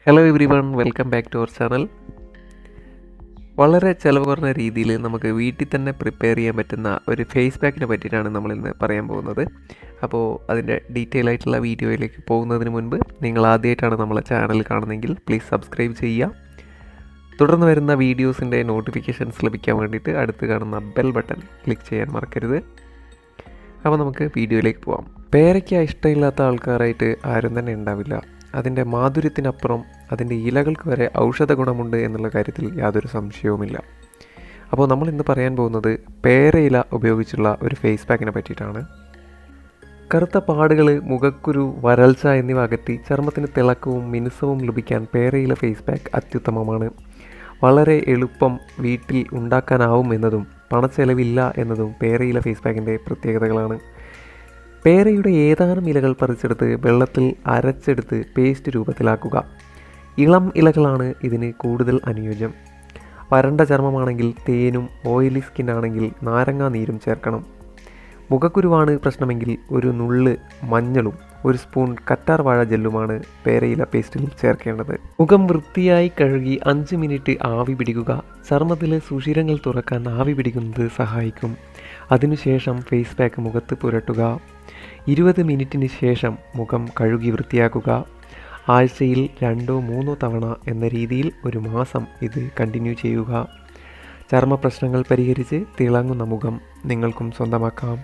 hello everyone welcome back to our channel വളരെ ചിലവ് കുറഞ്ഞ രീതിയിൽ നമുക്ക് വീട്ടിൽ തന്നെ പ്രിപ്പയർ ചെയ്യാൻ പറ്റുന്ന ഒരു ഫേസ് പാക്കിനെ പറ്റിയിട്ടാണ് നമ്മൾ ഇന്ന് പറയാൻ പോകുന്നത് അപ്പോൾ അതിൻ്റെ ഡീറ്റെയിൽ ആയിട്ടുള്ള വീഡിയോയിലേക്ക് പോകുന്നതിന് മുൻപ് നിങ്ങൾ ആദ്യമായിട്ടാണ് നമ്മളെ ചാനൽ കാണുന്നതെങ്കിൽ പ്ലീസ് സബ്സ്ക്രൈബ് ചെയ്യുക തുടർന്ന് വരുന്ന വീഡിയോസിൻ്റെ നോട്ടിഫിക്കേഷൻസ് ലഭിക്കാൻ വേണ്ടിയിട്ട് അടുത്ത് കാണുന്ന ബെൽ ബട്ടൺ ക്ലിക്ക് ചെയ്യാൻ മറക്കരുത് അപ്പോൾ നമുക്ക് വീഡിയോയിലേക്ക് പോവാം പേരയ്ക്ക ഇഷ്ടമില്ലാത്ത ആൾക്കാരായിട്ട് ആരും തന്നെ ഉണ്ടാവില്ല അതിൻ്റെ മാധുര്യത്തിനപ്പുറം അതിൻ്റെ ഇലകൾക്ക് വരെ ഔഷധ ഗുണമുണ്ട് എന്നുള്ള കാര്യത്തിൽ യാതൊരു സംശയവുമില്ല അപ്പോൾ നമ്മൾ ഇന്ന് പറയാൻ പോകുന്നത് പേരയില ഉപയോഗിച്ചുള്ള ഒരു ഫേസ് പാക്കിനെ പറ്റിയിട്ടാണ് കറുത്ത പാടുകൾ മുഖക്കുരു വരൾച്ച എന്നിവ അകറ്റി ചർമ്മത്തിന് തിളക്കവും മിനുസവും ലഭിക്കാൻ പേരയില ഫേസ് പാക്ക് അത്യുത്തമമാണ് വളരെ എളുപ്പം വീട്ടിൽ ഉണ്ടാക്കാനാവും എന്നതും പണച്ചെലവില്ല എന്നതും പേരയില ഫേസ് പാക്കിൻ്റെ പ്രത്യേകതകളാണ് പേരയുടെ ഏതാനും ഇലകൾ പറിച്ചെടുത്ത് വെള്ളത്തിൽ അരച്ചെടുത്ത് പേസ്റ്റ് രൂപത്തിലാക്കുക ഇളം ഇലകളാണ് ഇതിന് കൂടുതൽ അനുയോജ്യം വരണ്ട ചർമ്മമാണെങ്കിൽ തേനും ഓയിലി സ്കിൻ ആണെങ്കിൽ നാരങ്ങാ നീരും ചേർക്കണം മുഖക്കുരുവാണ് പ്രശ്നമെങ്കിൽ ഒരു നുള്ള് മഞ്ഞളും ഒരു സ്പൂൺ കറ്റാർ വാഴ ജെല്ലുമാണ് പേരയില പേസ്റ്റിൽ ചേർക്കേണ്ടത് മുഖം വൃത്തിയായി കഴുകി അഞ്ച് മിനിറ്റ് ആവി പിടിക്കുക ചർമ്മത്തിലെ സുഷിരങ്ങൾ തുറക്കാൻ ആവി പിടിക്കുന്നത് സഹായിക്കും അതിനുശേഷം ഫേസ് പാക്ക് മുഖത്ത് പുരട്ടുക ഇരുപത് മിനിറ്റിന് ശേഷം മുഖം കഴുകി വൃത്തിയാക്കുക ആഴ്ചയിൽ രണ്ടോ മൂന്നോ തവണ എന്ന രീതിയിൽ ഒരു മാസം ഇത് കണ്ടിന്യൂ ചെയ്യുക ചർമ്മ പ്രശ്നങ്ങൾ പരിഹരിച്ച് തിളങ്ങുന്ന മുഖം നിങ്ങൾക്കും സ്വന്തമാക്കാം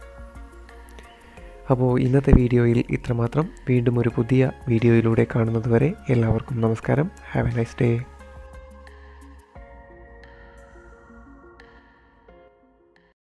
അപ്പോൾ ഇന്നത്തെ വീഡിയോയിൽ ഇത്രമാത്രം വീണ്ടും ഒരു പുതിയ വീഡിയോയിലൂടെ കാണുന്നതുവരെ എല്ലാവർക്കും നമസ്കാരം ഹാവ് എ നൈസ് ഡേ